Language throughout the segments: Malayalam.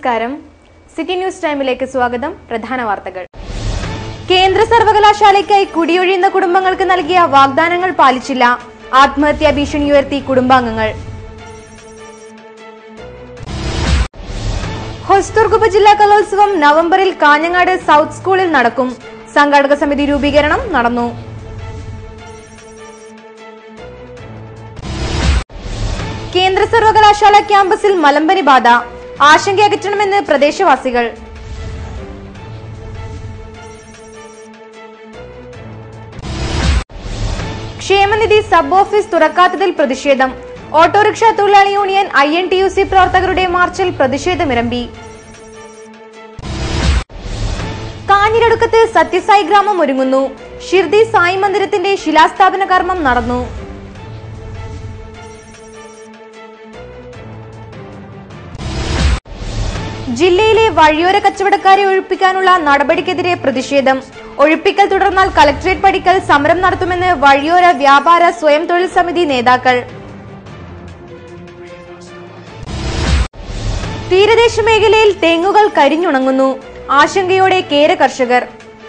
നമസ്കാരം സിറ്റി ന്യൂസ് ടൈമിലേക്ക് സ്വാഗതം പ്രധാന വാർത്തകൾ കേന്ദ്ര സർവകലാശാലയ്ക്കായി കുടിയൊഴിയുന്ന കുടുംബങ്ങൾക്ക് നൽകിയ വാഗ്ദാനങ്ങൾ പാലിച്ചില്ല ആത്മഹത്യാ ഭീഷണി ഉയർത്തി കുടുംബാംഗങ്ങൾ ഹൊസ്ദുർഗ് ഉപജില്ലാ കലോത്സവം നവംബറിൽ കാഞ്ഞങ്ങാട് സൗത്ത് സ്കൂളിൽ നടക്കും സംഘാടക സമിതി രൂപീകരണം നടന്നു കേന്ദ്ര സർവകലാശാല ക്യാമ്പസിൽ മലമ്പനി ബാധ ആശങ്കയകറ്റണമെന്ന് പ്രദേശവാസികൾ ക്ഷേമനിധി സബ് ഓഫീസ് തുറക്കാത്തതിൽ പ്രതിഷേധം ഓട്ടോറിക്ഷ തൊഴിലാളി union I N T U C പ്രവർത്തകരുടെ മാർച്ചിൽ പ്രതിഷേധമിരമ്പി കാഞ്ഞിരടുക്കത്ത് സത്യസായി ഗ്രാമം ഒരുങ്ങുന്നു ഷിർദി സായി മന്ദിരത്തിന്റെ ശിലാസ്ഥാപന കർമ്മം നടന്നു ജില്ലയിലെ വഴിയോര കച്ചവടക്കാരെ ഒഴിപ്പിക്കാനുള്ള നടപടിക്കെതിരെ പ്രതിഷേധം ഒഴിപ്പിക്കൽ തുടർന്നാൽ കലക്ടറേറ്റ് പടിക്കൽ സമരം നടത്തുമെന്ന് വഴിയോര വ്യാപാര സ്വയം തൊഴിൽ സമിതി നേതാക്കൾ തീരദേശ മേഖലയിൽ തെങ്ങുകൾ കരിഞ്ഞുണങ്ങുന്നു ആശങ്കയോടെ കേര കർഷകർ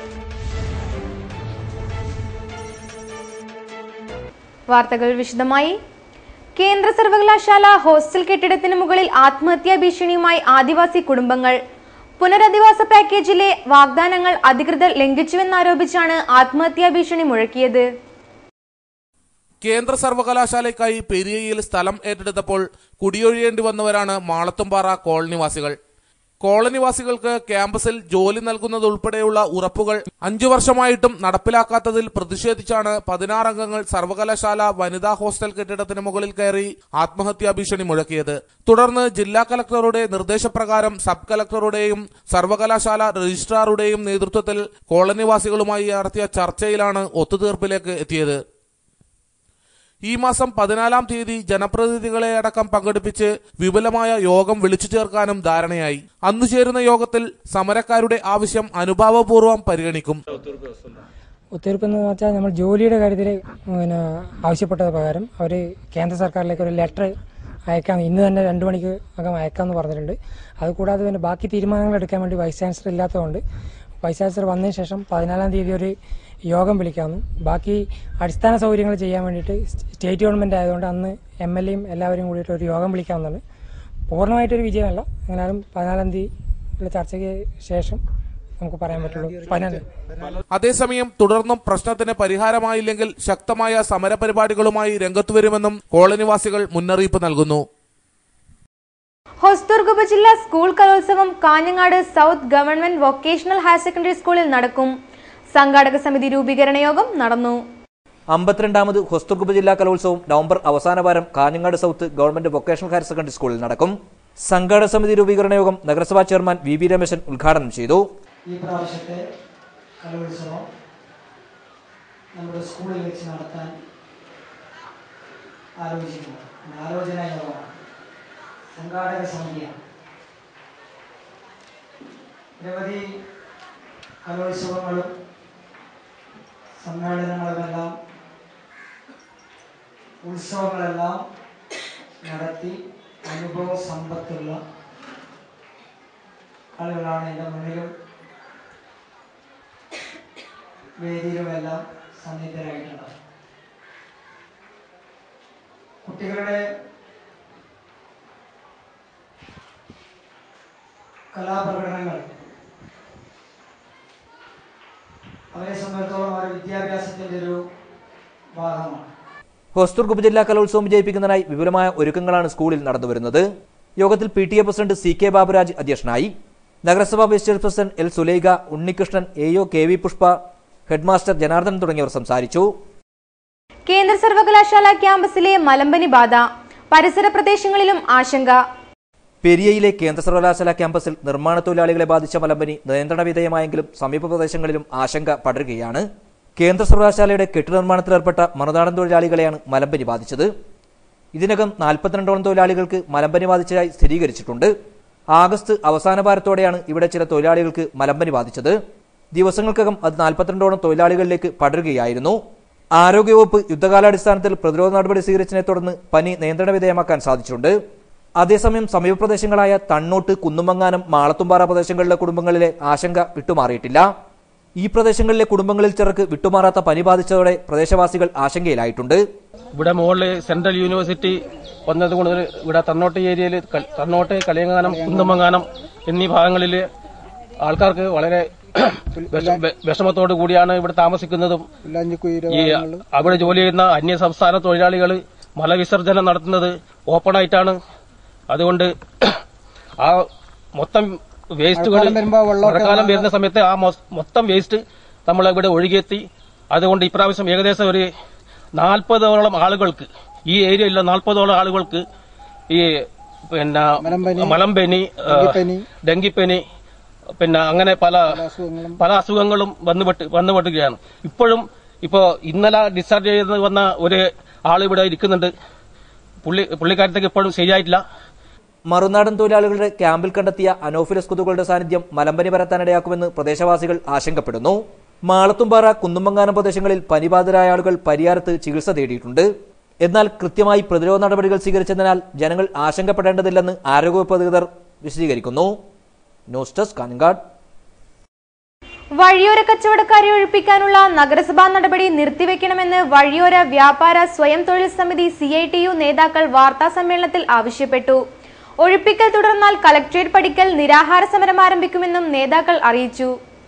വാർത്തകൾ വിശദമായി കേന്ദ്ര സർവകലാശാല ഹോസ്റ്റൽ കെട്ടിടത്തിന് മുകളിൽ ആത്മഹത്യാ ഭീഷണിയുമായി ആദിവാസി കുടുംബങ്ങൾ പുനരധിവാസ പാക്കേജിലെ വാഗ്ദാനങ്ങൾ അധികൃതർ ലംഘിച്ചുവെന്നാരോപിച്ചാണ് ആത്മഹത്യാ ഭീഷണി മുഴക്കിയത് കേന്ദ്ര സർവകലാശാലയ്ക്കായി പെരിയയിൽ സ്ഥലം ഏറ്റെടുത്തപ്പോൾ കുടിയൊഴിയേണ്ടി വന്നവരാണ് മാളത്തുംപാറ കോളനിവാസികൾ കോളനിവാസികൾക്ക് ക്യാമ്പസിൽ ജോലി നൽകുന്നതുൾപ്പെടെയുള്ള ഉറപ്പുകൾ അഞ്ചു വർഷമായിട്ടും നടപ്പിലാക്കാത്തതിൽ പ്രതിഷേധിച്ചാണ് പതിനാറംഗങ്ങൾ സർവകലാശാല വനിതാ ഹോസ്റ്റൽ കെട്ടിടത്തിന് മുകളിൽ കയറി ആത്മഹത്യാ ഭീഷണി മുഴക്കിയത് തുടർന്ന് ജില്ലാ കലക്ടറുടെ നിർദ്ദേശപ്രകാരം സബ് കലക്ടറുടെയും സർവകലാശാല രജിസ്ട്രാറുടെയും നേതൃത്വത്തിൽ കോളനിവാസികളുമായി നടത്തിയ ചർച്ചയിലാണ് ഒത്തുതീർപ്പിലേക്ക് എത്തിയത് ഈ മാസം പതിനാലാം തീയതി ജനപ്രതിനിധികളെ അടക്കം പങ്കെടുപ്പിച്ച് വിപുലമായ യോഗം വിളിച്ചു ചേർക്കാനും ധാരണയായി അന്നു ചേരുന്ന യോഗത്തിൽ സമരക്കാരുടെ ആവശ്യം അനുഭാവപൂർവ്വം പരിഗണിക്കും ഒത്തുതീർപ്പ് എന്ന് വെച്ചാൽ നമ്മൾ ജോലിയുടെ കാര്യത്തിൽ പിന്നെ ആവശ്യപ്പെട്ടത് പ്രകാരം അവർ കേന്ദ്ര സർക്കാരിലേക്ക് ഒരു ലെറ്റർ അയക്കാം ഇന്ന് തന്നെ രണ്ട് മണിക്ക് അകം അയക്കാമെന്ന് പറഞ്ഞിട്ടുണ്ട് അതുകൂടാതെ പിന്നെ ബാക്കി തീരുമാനങ്ങൾ എടുക്കാൻ വേണ്ടി വൈസ് ചാൻസലർ ഇല്ലാത്തതുകൊണ്ട് വൈസ് ചാൻസലർ വന്നതിന് ശേഷം പതിനാലാം തീയതി ഒരു യോഗം വിളിക്കാമെന്നും ബാക്കി അടിസ്ഥാന സൗകര്യങ്ങൾ ചെയ്യാൻ വേണ്ടിയിട്ട് സ്റ്റേറ്റ് ഗവൺമെൻറ് ആയതുകൊണ്ട് അന്ന് എം എൽ എയും എല്ലാവരും കൂടിയിട്ട് ഒരു യോഗം വിളിക്കാമെന്നാണ് പൂർണ്ണമായിട്ടൊരു വിജയമല്ല എന്നാലും പതിനാലാം തീയതി ചർച്ചയ്ക്ക് ശേഷം നമുക്ക് പറയാൻ പറ്റുള്ളൂ പതിനാല് അതേസമയം തുടർന്നും പ്രശ്നത്തിന് പരിഹാരമായില്ലെങ്കിൽ ശക്തമായ സമരപരിപാടികളുമായി രംഗത്തുവരുമെന്നും കോളനിവാസികൾ മുന്നറിയിപ്പ് നൽകുന്നു ഹൊസ്ദുർഗ് ഉപജില്ലാ സ്കൂൾ കലോത്സവം Kanhangad south government vocational higher secondary സ്കൂളിൽ നടക്കും സംഘാടക സമിതി രൂപീകരണ യോഗം നടന്നു അമ്പത്തിരണ്ടാമത് ഹൊസ്തുർഗ് ഉപജില്ലാ കലോത്സവം നവംബർ അവസാന വാരം Kanhangad south government vocational higher secondary സ്കൂളിൽ നടക്കും സംഘാടക സമിതി രൂപീകരണ യോഗം നഗരസഭാ ചെയർമാൻ വി വി രമേശൻ ഉദ്ഘാടനം ചെയ്തു ഈ പ്രാവശ്യത്തെ കലോത്സവം നമ്മുടെ സ്കൂളിൽ വെച്ച് നടത്താൻ ആലോചിക്കുന്നു ഒരു ആലോചനാ യോഗമാണ് സംഘാടക സമിതിയാണ് നിരവധി കലോത്സവങ്ങളും സമ്മേളനങ്ങളുമെല്ലാം ഉത്സവങ്ങളെല്ലാം നടത്തി അനുഭവ സമ്പത്തുള്ള ആളുകളാണ് എൻ്റെ മുന്നിലും വേദിയിലുമെല്ലാം സന്നിധരായിട്ടുള്ളത് കുട്ടികളുടെ കലാപ്രകടനങ്ങൾ അവരെ സംബന്ധിച്ചിടത്തോളം അവരുടെ വിദ്യാഭ്യാസത്തിൻ്റെ ഒരു ഭാഗമാണ് ഹൊസ്തുർഗ് ഉപജില്ലാ കലോത്സവം വിജയിപ്പിക്കുന്നതിനായി വിപുലമായ ഒരുക്കങ്ങളാണ് സ്കൂളിൽ നടന്നുവരുന്നത് യോഗത്തിൽ P T A president C K Baburaj അധ്യക്ഷനായി നഗരസഭാ vice chairperson L Sulaikha Unnikrishnan A O K V Pushpa headmaster Janardhan തുടങ്ങിയവർ സംസാരിച്ചു കേന്ദ്ര സർവകലാശാല ക്യാമ്പസിലെ മലമ്പനി ബാധ പരിസര പ്രദേശങ്ങളിലും ആശങ്ക പെരിയയിലെ കേന്ദ്ര സർവകലാശാല ക്യാമ്പസിൽ നിർമ്മാണ തൊഴിലാളികളെ ബാധിച്ച മലമ്പനി നിയന്ത്രണ വിധേയമായെങ്കിലും സമീപ പ്രദേശങ്ങളിലും ആശങ്ക പടരുകയാണ് കേന്ദ്ര സർവകലാശാലയുടെ കെട്ടിട നിർമ്മാണത്തിലേർപ്പെട്ട മറുനാടൻ തൊഴിലാളികളെയാണ് മലമ്പനി ബാധിച്ചത് ഇതിനകം നാൽപ്പത്തിരണ്ടോളം തൊഴിലാളികൾക്ക് മലമ്പനി ബാധിച്ചതായി സ്ഥിരീകരിച്ചിട്ടുണ്ട് ആഗസ്റ്റ് അവസാന വാരത്തോടെയാണ് ഇവിടെ ചില തൊഴിലാളികൾക്ക് മലമ്പനി ബാധിച്ചത് ദിവസങ്ങൾക്കകം അത് നാൽപ്പത്തിരണ്ടോളം തൊഴിലാളികളിലേക്ക് പടരുകയായിരുന്നു ആരോഗ്യവകുപ്പ് യുദ്ധകാലാടിസ്ഥാനത്തിൽ പ്രതിരോധ നടപടി സ്വീകരിച്ചതിനെ തുടർന്ന് പനി നിയന്ത്രണ വിധേയമാക്കാൻ സാധിച്ചിട്ടുണ്ട് അതേസമയം സമീപ പ്രദേശങ്ങളായ തണ്ണോട്ട് കുന്നുമങ്ങാനം മാളത്തുംപാറ പ്രദേശങ്ങളിലെ കുടുംബങ്ങളിലെ ആശങ്ക വിട്ടുമാറിയിട്ടില്ല ഈ പ്രദേശങ്ങളിലെ കുടുംബങ്ങളിൽ ചിലർക്ക് വിട്ടുമാറാത്ത പനി ബാധിച്ചതോടെ പ്രദേശവാസികൾ ആശങ്കയിലായിട്ടുണ്ട് ഇവിടെ മുകളിൽ സെൻട്രൽ യൂണിവേഴ്സിറ്റി വന്നത് കൊണ്ട് ഇവിടെ തന്നോട്ട് ഏരിയയിൽ തന്നോട്ട് കലിയങ്ങാനം കുന്തമങ്ങാനം എന്നീ ഭാഗങ്ങളിൽ ആൾക്കാർക്ക് വളരെ വിഷ- വെ- വിഷമത്തോടു കൂടിയാണ് ഇവിടെ താമസിക്കുന്നതും ഈ അവിടെ ജോലി ചെയ്യുന്ന അന്യ സംസ്ഥാന തൊഴിലാളികൾ മലവിസർജനം നടത്തുന്നത് ഓപ്പൺ ആയിട്ടാണ് അതുകൊണ്ട് ആ മൊത്തം വേസ്റ്റുകൾ മഴക്കാലം വരുന്ന സമയത്ത് ആ മൊ- മൊത്തം വേസ്റ്റ് നമ്മൾ ഇവിടെ ഒഴുകിയെത്തി അതുകൊണ്ട് ഇപ്രാവശ്യം ഏകദേശം ഒരു നാൽപ്പതോളം ആളുകൾക്ക് ഈ ഏരിയയിലുള്ള നാൽപ്പതോളം ആളുകൾക്ക് ഈ പിന്നെ മലമ്പനി ഡെങ്കിപ്പനി പിന്നെ അങ്ങനെ പല പല അസുഖങ്ങളും വന്നുപെട്ട് വന്നുപെട്ടുകയാണ് ഇപ്പോഴും ഇപ്പോ ഇന്നലെ ഡിസ്ചാർജ് ചെയ്ത് വന്ന ഒരു ആൾ ഇവിടെ ഇരിക്കുന്നുണ്ട് പുള്ളി പുള്ളിക്കാരത്തേക്ക് ഇപ്പോഴും ശരിയായിട്ടില്ല മറുനാടൻ തൊഴിലാളികളുടെ ക്യാമ്പിൽ കണ്ടെത്തിയ അനോഫിലസ് കൊതുകുകളുടെ സാന്നിധ്യം മലമ്പനി പരത്താനിടയാക്കുമെന്ന് പ്രദേശവാസികൾ ആശങ്കപ്പെടുന്നു മാളത്തുംപാറ കുന്നുമങ്ങാനം പ്രദേശങ്ങളിൽ പനിബാധിതരായ ആളുകൾ പരിയാരത്ത് ചികിത്സ തേടിയിട്ടുണ്ട് എന്നാൽ കൃത്യമായി പ്രതിരോധ നടപടികൾ സ്വീകരിച്ചതിനാൽ ജനങ്ങൾ ആശങ്കപ്പെടേണ്ടതില്ലെന്ന് ആരോഗ്യവകുപ്പ് അധികൃതർ വിശദീകരിക്കുന്നു ന്യൂസ് ഡെസ്ക് കാഞ്ഞങ്ങാട് വഴിയോര കച്ചവടക്കാരെ ഒഴിപ്പിക്കാനുള്ള നഗരസഭാ നടപടി നിർത്തിവെക്കണമെന്ന് വഴിയോര വ്യാപാര സ്വയം തൊഴിൽ സമിതി സി ഐ ടി യു നേതാക്കൾ വാർത്താ സമ്മേളനത്തിൽ ആവശ്യപ്പെട്ടു ഒഴിപ്പിക്കൽ തുടർന്നാൽ കലക്ട്രേറ്റ് പടിക്കൽ നിരാഹാര സമരം ആരംഭിക്കുമെന്നും നേതാക്കൾ അറിയിച്ചു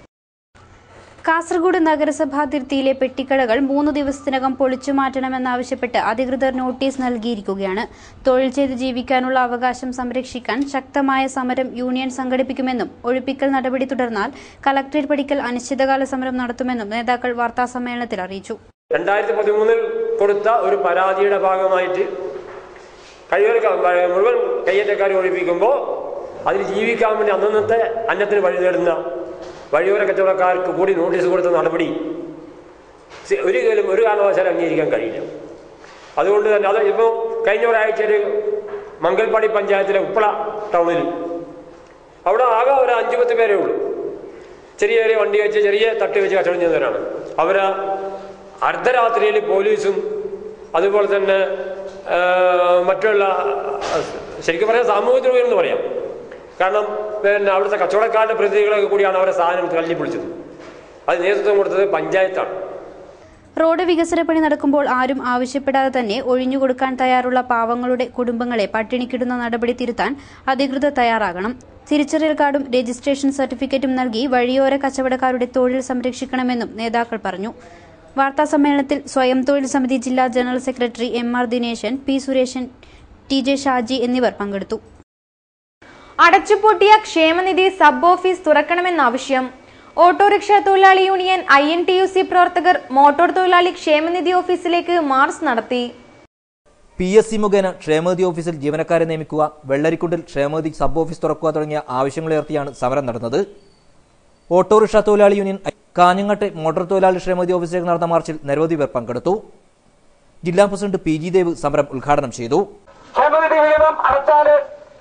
കാസർഗോഡ് നഗരസഭാതിർത്തിയിലെ പെട്ടിക്കടകൾ മൂന്ന് ദിവസത്തിനകം പൊളിച്ചു മാറ്റണമെന്നാവശ്യപ്പെട്ട് അധികൃതർ നോട്ടീസ് നൽകിയിരിക്കുകയാണ് തൊഴിൽ ചെയ്ത് ജീവിക്കാനുള്ള അവകാശം സംരക്ഷിക്കാൻ ശക്തമായ സമരം യൂണിയൻ സംഘടിപ്പിക്കുമെന്നും ഒഴിപ്പിക്കൽ നടപടി തുടർന്നാൽ കലക്ടറേറ്റ് പടിക്കൽ അനിശ്ചിതകാല സമരം നടത്തുമെന്നും നേതാക്കൾ വാർത്താസമ്മേളനത്തിൽ അറിയിച്ചു രണ്ടായിരത്തി പതിമൂന്നിൽ കൊടുത്ത ഒരു പരാതിയുടെ ഭാഗമായിട്ട് കഴിവർ മുഴുവൻ കയ്യേറ്റക്കാരെ ഒഴിപ്പിക്കുമ്പോൾ അതിൽ ജീവിക്കാൻ വേണ്ടി അന്നന്നത്തെ അന്നത്തിന് വഴി നേടുന്ന വഴിയോര കച്ചവടക്കാർക്ക് കൂടി നോട്ടീസ് കൊടുത്ത നടപടി സി- ഒരിക്കലും ഒരു കാരണവശാലും അംഗീകരിക്കാൻ കഴിയില്ല അതുകൊണ്ട് തന്നെ അത് ഇപ്പോൾ കഴിഞ്ഞ ഒരാഴ്ചയിൽ മംഗൽപാടി പഞ്ചായത്തിലെ ഉപ്പള ടൗണിൽ അവിടെ ആകെ ഒരു അഞ്ചു പത്ത് പേരേ ഉള്ളൂ ചെറിയ ചെറിയ വണ്ടി വെച്ച് ചെറിയ തട്ട് വെച്ച് കച്ചവടം ചെയ്യുന്നവരാണ് അവര് അർദ്ധരാത്രിയിൽ പോലീസും അതുപോലെ തന്നെ ആ, മറ്റുള്ള ആ, ശരിക്കും പറയാൻ സാമൂഹിക ദ്രോഹികൾ എന്ന് പറയാം കാരണം പിന്നെ അവിടുത്തെ കച്ചവടക്കാരുടെ പ്രതിനിധികളൊക്കെ കൂടിയാണ് അവരെ സാധനം തല്ലിപ്പൊളിച്ചത് അത് നേതൃത്വം കൊടുത്തത് പഞ്ചായത്താണ് റോഡ് വികസന പണി നടക്കുമ്പോൾ ആരും ആവശ്യപ്പെടാതെ തന്നെ ഒഴിഞ്ഞുകൊടുക്കാൻ തയ്യാറുള്ള പാവങ്ങളുടെ കുടുംബങ്ങളെ പട്ടിണിക്കിടുന്ന നടപടി തിരുത്താൻ അധികൃതർ തയ്യാറാകണം തിരിച്ചറിയൽ കാർഡും രജിസ്ട്രേഷൻ സർട്ടിഫിക്കറ്റും നൽകി വഴിയോര കച്ചവടക്കാരുടെ തൊഴിൽ സംരക്ഷിക്കണമെന്നും നേതാക്കൾ പറഞ്ഞു വാർത്താ സമ്മേളനത്തിൽ സ്വയം തൊഴിൽ സമിതി ജില്ലാ general secretary M R Dineshan P Sureshan T J Shaji എന്നിവർ പങ്കെടുത്തു അടച്ചുപൂട്ടിയ ക്ഷേമനിധി സബ് ഓഫീസ് തുറക്കണമെന്നാവശ്യം ഓട്ടോറിക്ഷ തൊഴിലാളി union I N T U C പ്രവർത്തകർ മോട്ടോർ തൊഴിലാളി ക്ഷേമനിധി ഓഫീസിലേക്ക് മാർച്ച് നടത്തി പി എസ് സി മുഖേന ക്ഷേമനിധി ഓഫീസിൽ ജീവനക്കാരെ നിയമിക്കുക വെള്ളരിക്കുണ്ടിൽ ക്ഷേമനിധി സബ് ഓഫീസ് തുറക്കുക തുടങ്ങിയ ആവശ്യങ്ങളുയർത്തിയാണ് സമരം നടന്നത് ഓട്ടോറിക്ഷ തൊഴിലാളി യൂണിയൻ കാഞ്ഞങ്ങാട്ടെ മോട്ടോർ തൊഴിലാളി ക്ഷേമനിധി ഓഫീസിലേക്ക് നടന്ന മാർച്ചിൽ നിരവധി പേർ പങ്കെടുത്തു ജില്ലാ പ്രസിഡന്റ് പി ജി ദേവ് സമരം ഉദ്ഘാടനം ചെയ്തു ക്ഷേമനിധി വിഹിതം അടച്ചാല്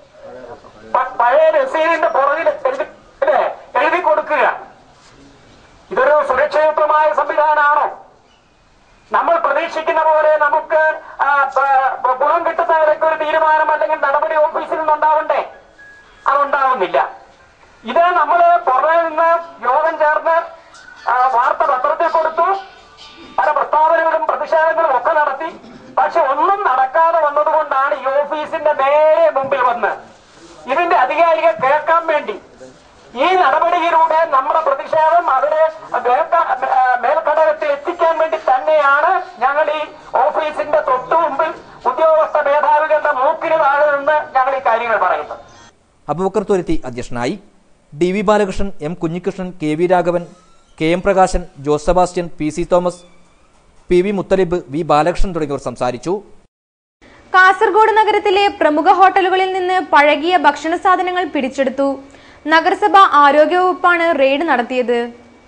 പ- പഴയ രസീതിന്റെ പുറകിൽ എഴുതി ഇല്ലേ? എഴുതി കൊടുക്കുക ഇതൊരു സുരക്ഷിതത്വമായ സംവിധാനമാണോ നമ്മൾ പ്രതീക്ഷിക്കുന്ന പോലെ നമുക്ക് ആ, പ- പ- ഗുണം കിട്ടുന്ന നിലയ്ക്ക് ഒരു തീരുമാനം അല്ലെങ്കിൽ നടപടി ഓഫീസിൽ നിന്നുണ്ടാവണ്ടേ അതുണ്ടാവുന്നില്ല ഇത് നമ്മള് പുറമെ നിന്ന് യോഗം ചേർന്ന് ആ, വാർത്ത പത്രത്തിൽ കൊടുത്തു പല പ്രസ്താവനകളും പ്രതിഷേധങ്ങളും ഒക്കെ നടത്തി പക്ഷെ ഒന്നും നടക്കാതെ വന്നതുകൊണ്ടാണ് ഈ ഓഫീസിന്റെ നേരെ മുമ്പിൽ വന്ന് ഇതിന്റെ അധികാരികൾ കേൾക്കാൻ വേണ്ടി ഈ നടപടിയിലൂടെ നമ്മുടെ പ്രതിഷേധം അവരെ മേൽക്ക- ആ, മേൽഘടകത്തിൽ എത്തിക്കാൻ വേണ്ടി തന്നെയാണ് ഞങ്ങൾ ഈ ഓഫീസിന്റെ തൊട്ടു മുമ്പിൽ ഉദ്യോഗസ്ഥ മേധാവികളുടെ മൂക്കിന് താഴെ നിന്ന് ഞങ്ങൾ ഈ കാര്യങ്ങൾ പറയുന്നത് അബുബക്കർ തുരുത്തി അധ്യക്ഷനായി D V Balakrishnan M Kunhikrishnan K V Raghavan K M Prakashan Jose Sebastian P C Thomas P V Muthalib V Balakrishnan തുടങ്ങിയവർ സംസാരിച്ചു കാസർഗോഡ് നഗരത്തിലെ പ്രമുഖ ഹോട്ടലുകളിൽ നിന്ന് പഴകിയ ഭക്ഷണ സാധനങ്ങൾ പിടിച്ചെടുത്തു നഗരസഭ ആരോഗ്യവകുപ്പാണ് റെയ്ഡ് നടത്തിയത്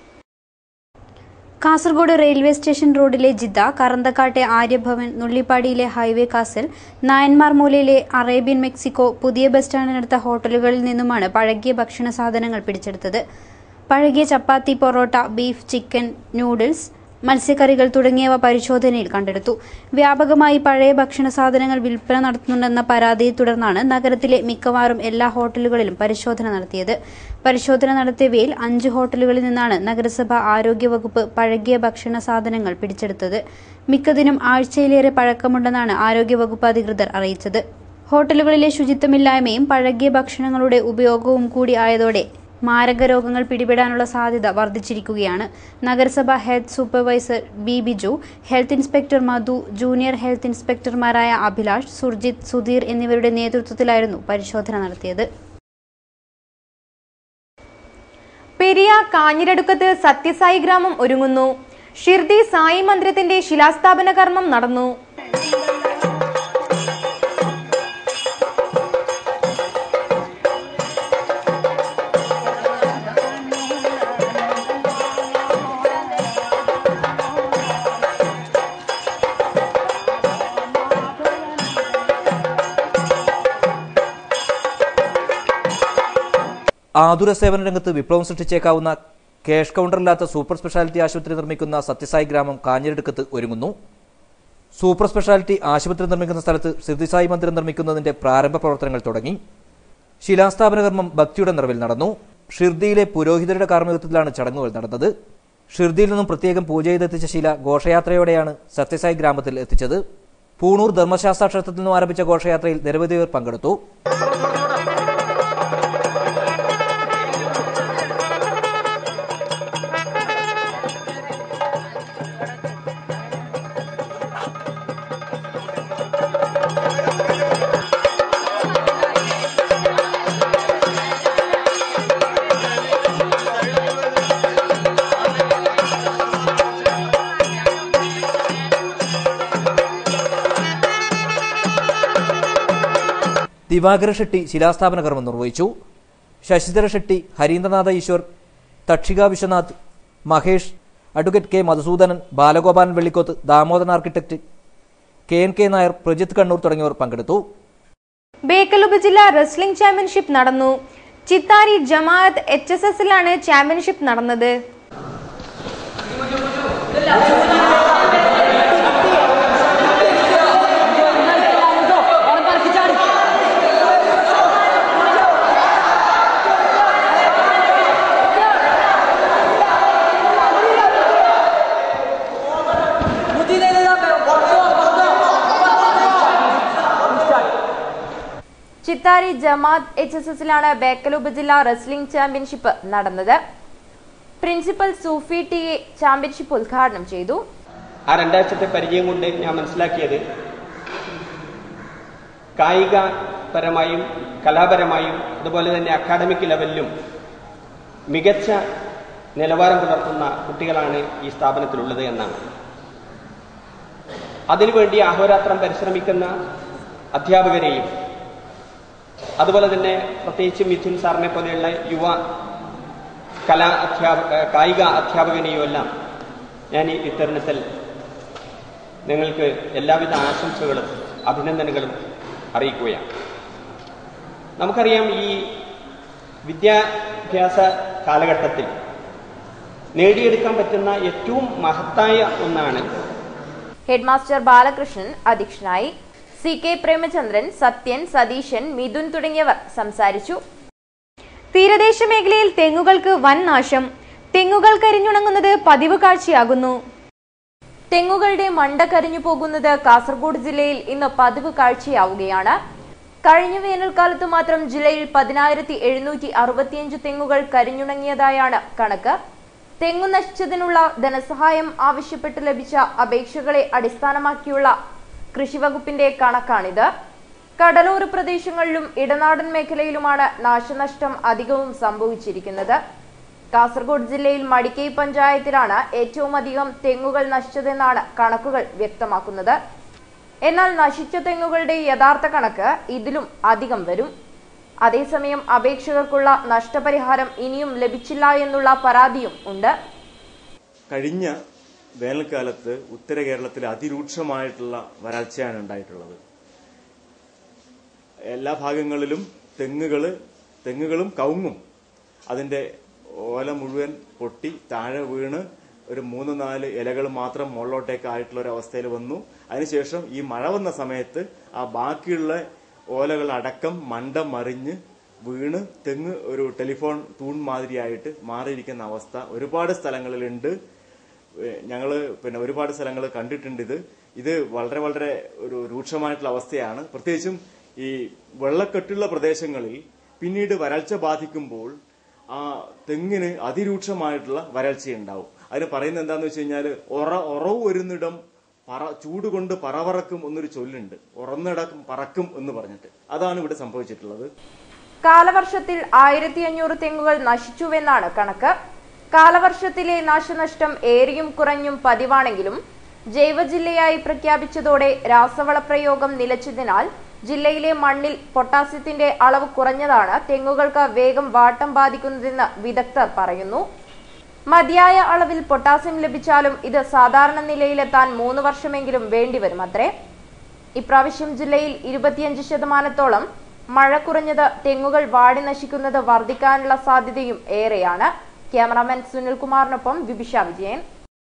കാസർഗോഡ് റെയിൽവേ സ്റ്റേഷൻ റോഡിലെ ജിദ്ദ കറന്തക്കാട്ടെ ആര്യഭവൻ നുള്ളിപ്പാടിയിലെ ഹൈവേ കാസൽ നായന്മാർ മൂലയിലെ അറേബ്യൻ മെക്സിക്കോ പുതിയ ബസ് സ്റ്റാൻഡിനടുത്ത ഹോട്ടലുകളിൽ നിന്നുമാണ് പഴകിയ ഭക്ഷണ സാധനങ്ങൾ പിടിച്ചെടുത്തത് പഴകിയ chapati parotta beef chicken noodles മത്സ്യക്കറികൾ തുടങ്ങിയവ പരിശോധനയിൽ കണ്ടെടുത്തു വ്യാപകമായി പഴയ ഭക്ഷണ സാധനങ്ങൾ വിൽപ്പന നടത്തുന്നുണ്ടെന്ന പരാതിയെ തുടർന്നാണ് നഗരത്തിലെ മിക്കവാറും എല്ലാ ഹോട്ടലുകളിലും പരിശോധന നടത്തിയത് പരിശോധന നടത്തിയവയിൽ അഞ്ച് ഹോട്ടലുകളിൽ നിന്നാണ് നഗരസഭ ആരോഗ്യവകുപ്പ് പഴകിയ ഭക്ഷണ സാധനങ്ങൾ പിടിച്ചെടുത്തത് മിക്കതിനും ആഴ്ചയിലേറെ പഴക്കമുണ്ടെന്നാണ് ആരോഗ്യവകുപ്പ് അധികൃതർ അറിയിച്ചത് ഹോട്ടലുകളിലെ ശുചിത്വമില്ലായ്മയും പഴകിയ ഭക്ഷണങ്ങളുടെ ഉപയോഗവും കൂടി ആയതോടെ മാരക രോഗങ്ങൾ പിടിപെടാനുള്ള സാധ്യത വർദ്ധിച്ചിരിക്കുകയാണ് നഗരസഭ health supervisor B Biju health inspector Madhu junior health ഇൻസ്പെക്ടർമാരായ അഭിലാഷ് സുർജിത് സുധീർ എന്നിവരുടെ നേതൃത്വത്തിലായിരുന്നു പരിശോധന നടത്തിയത് പെരിയ കാഞ്ഞിരടുക്കത്ത് സത്യസായി ഗ്രാമം ഒരുങ്ങുന്നു ഷിർദി സായി മന്ദിരത്തിന്റെ ശിലാസ്ഥാപന കർമ്മം നടന്നു ആതുര സേവന രംഗത്ത് വിപ്ലവം സൃഷ്ടിച്ചേക്കാവുന്ന ക്യാഷ് കൗണ്ടറില്ലാത്ത സൂപ്പർ സ്പെഷ്യാലിറ്റി ആശുപത്രി നിർമ്മിക്കുന്ന സത്യസായി ഗ്രാമം കാഞ്ഞിരടുക്കത്ത് ഒരുങ്ങുന്നു സൂപ്പർ സ്പെഷ്യാലിറ്റി ആശുപത്രി നിർമ്മിക്കുന്ന സ്ഥലത്ത് സിദ്ധിസായി മന്ദിരം നിർമ്മിക്കുന്നതിന്റെ പ്രാരംഭ പ്രവർത്തനങ്ങൾ തുടങ്ങി ശിലാസ്ഥാപന കർമ്മം ഭക്തിയുടെ നിറവിൽ നടന്നു ഷിർദിയിലെ പുരോഹിതരുടെ കാർമ്മികത്വത്തിലാണ് ചടങ്ങുകൾ നടന്നത് ഷിർദിയിൽ നിന്നും പ്രത്യേകം പൂജ ചെയ്തെത്തിച്ച ശില ഘോഷയാത്രയോടെയാണ് സത്യസായി ഗ്രാമത്തിൽ എത്തിച്ചത് പൂണൂർ ധർമ്മശാസ്ത്ര ക്ഷേത്രത്തിൽ നിന്നും ആരംഭിച്ച ഘോഷയാത്രയിൽ നിരവധി പേർ പങ്കെടുത്തു ദിവാകര ഷെട്ടി ശിലാസ്ഥാപന കർമ്മം നിർവഹിച്ചു Sasidhara Shetty Harindranatha Eshwar Thakshika Vishwanath Mahesh advocate K Madhusoodanan Balagopalan Vellikoth Damodaran architect K N K Nair Prajith Kannur തുടങ്ങിയവർ പങ്കെടുത്തു ബേക്കൽ ഉപജില്ല റെസ്ലിംഗ് ചാമ്പ്യൻഷിപ്പ് നടന്നു ചിത്താരി ജമാഅത്ത് എച്ച് എസ് എസിലാണ് ചാമ്പ്യൻഷിപ്പ് നടന്നത് ചിത്താരി ജമാഅത്ത് എച്ച് എസ് എസിലാണ് ബേക്കൽ ഉപജില്ല റെസ്ലിംഗ് ചാമ്പ്യൻഷിപ്പ് നടന്നത് principal Sufi T A championship ഉദ്ഘാടനം ചെയ്തു ആ രണ്ടാഴ്ചത്തെ പരിചയം കൊണ്ട് ഞാൻ മനസ്സിലാക്കിയത് കായികപരമായും കലാപരമായും അതുപോലെ തന്നെ അക്കാഡമിക് ലെവലിലും മികച്ച നിലവാരം പുലർത്തുന്ന കുട്ടികളാണ് ഈ സ്ഥാപനത്തിലുള്ളത് എന്നാണ് അതിനുവേണ്ടി അഹോരാത്രം പരിശ്രമിക്കുന്ന അധ്യാപകരെയും അതുപോലെ തന്നെ പ്രത്യേകിച്ച് മിഥുൻ സാറിനെ പോലെയുള്ള യുവ കലാ അധ്യാപക കായിക അധ്യാപകനെയും എല്ലാം ഞാൻ ഈ ഇത്തരുണത്തിൽ നിങ്ങൾക്ക് എല്ലാവിധ ആശംസകളും അഭിനന്ദനങ്ങളും അറിയിക്കുകയാണ് നമുക്കറിയാം ഈ വിദ്യാഭ്യാസ കാലഘട്ടത്തിൽ നേടിയെടുക്കാൻ പറ്റുന്ന ഏറ്റവും മഹത്തായ ഒന്നാണ് ഹെഡ്മാസ്റ്റർ ബാലകൃഷ്ണൻ അധ്യക്ഷനായി സി കെ പ്രേമചന്ദ്രൻ സത്യൻ സതീശൻ മിഥുൻ തുടങ്ങിയവർ സംസാരിച്ചു തീരദേശ മേഖലയിൽ തെങ്ങുകൾക്ക് വൻ നാശം തെങ്ങുകൾ കരിഞ്ഞുണങ്ങുന്നത് പതിവ് കാഴ്ചയാകുന്നു തെങ്ങുകളുടെ മണ്ട കരിഞ്ഞു പോകുന്നത് കാസർഗോഡ് ജില്ലയിൽ ഇന്ന് പതിവ് കാഴ്ചയാവുകയാണ് കഴിഞ്ഞ വേനൽക്കാലത്ത് മാത്രം ജില്ലയിൽ പതിനായിരത്തി എഴുന്നൂറ്റി അറുപത്തിയഞ്ച് തെങ്ങുകൾ കരിഞ്ഞുണങ്ങിയതായാണ് കണക്ക് തെങ്ങു നശിച്ചതിനുള്ള ധനസഹായം ആവശ്യപ്പെട്ട് ലഭിച്ച അപേക്ഷകളെ അടിസ്ഥാനമാക്കിയുള്ള കൃഷിവകുപ്പിന്റെ കണക്കാണിത് കടലോര പ്രദേശങ്ങളിലും ഇടനാടൻ മേഖലയിലുമാണ് നാശനഷ്ടം അധികവും സംഭവിച്ചിരിക്കുന്നത് കാസർഗോഡ് ജില്ലയിൽ മടിക്കൈ പഞ്ചായത്തിലാണ് ഏറ്റവും അധികം തെങ്ങുകൾ നശിച്ചതെന്നാണ് കണക്കുകൾ വ്യക്തമാക്കുന്നത് എന്നാൽ നശിച്ച തെങ്ങുകളുടെ യഥാർത്ഥ കണക്ക് ഇതിലും അധികം വരും അതേസമയം അപേക്ഷകർക്കുള്ള നഷ്ടപരിഹാരം ഇനിയും ലഭിച്ചില്ല എന്നുള്ള പരാതിയും ഉണ്ട് കഴിഞ്ഞ വേനൽക്കാലത്ത് ഉത്തര കേരളത്തിൽ അതിരൂക്ഷമായിട്ടുള്ള വരൾച്ചയാണ് ഉണ്ടായിട്ടുള്ളത് എല്ലാ ഭാഗങ്ങളിലും തെങ്ങുകള് തെങ്ങുകളും കവുങ്ങും അതിന്റെ ഓല മുഴുവൻ പൊട്ടി താഴെ വീണ് ഒരു മൂന്ന് നാല് ഇലകൾ മാത്രം മുകളിലോട്ടേക്ക് ആയിട്ടുള്ള ഒരു അവസ്ഥയിൽ വന്നു അതിനുശേഷം ഈ മഴ വന്ന സമയത്ത് ആ ബാക്കിയുള്ള ഓലകൾ അടക്കം മണ്ടം മറിഞ്ഞ് വീണ് തെങ്ങ് ഒരു ടെലിഫോൺ തൂൺ മാതിരിയായിട്ട് മാറിയിരിക്കുന്ന അവസ്ഥ ഒരുപാട് സ്ഥലങ്ങളിലുണ്ട് ഏഹ് ഞങ്ങള് പിന്നെ ഒരുപാട് സ്ഥലങ്ങൾ കണ്ടിട്ടുണ്ട് ഇത് ഇത് വളരെ വളരെ ഒരു രൂക്ഷമായിട്ടുള്ള അവസ്ഥയാണ് പ്രത്യേകിച്ചും ഈ വെള്ളക്കെട്ടുള്ള പ്രദേശങ്ങളിൽ പിന്നീട് വരൾച്ച ബാധിക്കുമ്പോൾ ആ തെങ്ങിന് അതിരൂക്ഷമായിട്ടുള്ള വരൾച്ചയുണ്ടാവും അതിന് പറയുന്നത് എന്താന്ന് വെച്ച് കഴിഞ്ഞാൽ ഒറ ഉറവ് വരുന്നിടം പറ ചൂട് കൊണ്ട് പറവറക്കും എന്നൊരു ചൊല്ലുണ്ട് ഉറന്നിടം പറക്കും എന്ന് പറഞ്ഞിട്ട് അതാണ് ഇവിടെ സംഭവിച്ചിട്ടുള്ളത് കാലവർഷത്തിൽ ആയിരത്തി അഞ്ഞൂറ് തെങ്ങുകൾ നശിച്ചുവെന്നാണ് കണക്ക് കാലവർഷത്തിലെ നാശനഷ്ടം ഏറിയും കുറഞ്ഞും പതിവാണെങ്കിലും ജൈവജില്ലയായി പ്രഖ്യാപിച്ചതോടെ രാസവള പ്രയോഗം നിലച്ചതിനാൽ ജില്ലയിലെ മണ്ണിൽ പൊട്ടാസ്യത്തിന്റെ അളവ് കുറഞ്ഞതാണ് തെങ്ങുകൾക്ക് വേഗം വാട്ടം ബാധിക്കുന്നതെന്ന് വിദഗ്ധർ പറയുന്നു മതിയായ അളവിൽ പൊട്ടാസ്യം ലഭിച്ചാലും ഇത് സാധാരണ നിലയിലെത്താൻ മൂന്ന് വർഷമെങ്കിലും വേണ്ടിവരും അത്രേ ഇപ്രാവശ്യം ജില്ലയിൽ ഇരുപത്തിയഞ്ച് ശതമാനത്തോളം മഴ കുറഞ്ഞത് തെങ്ങുകൾ വാടി നശിക്കുന്നത് വർദ്ധിക്കാനുള്ള സാധ്യതയും ഏറെയാണ് ക്യാമറാമാൻ സുനിൽകുമാറിനൊപ്പം വിഭിഷ വിജയൻ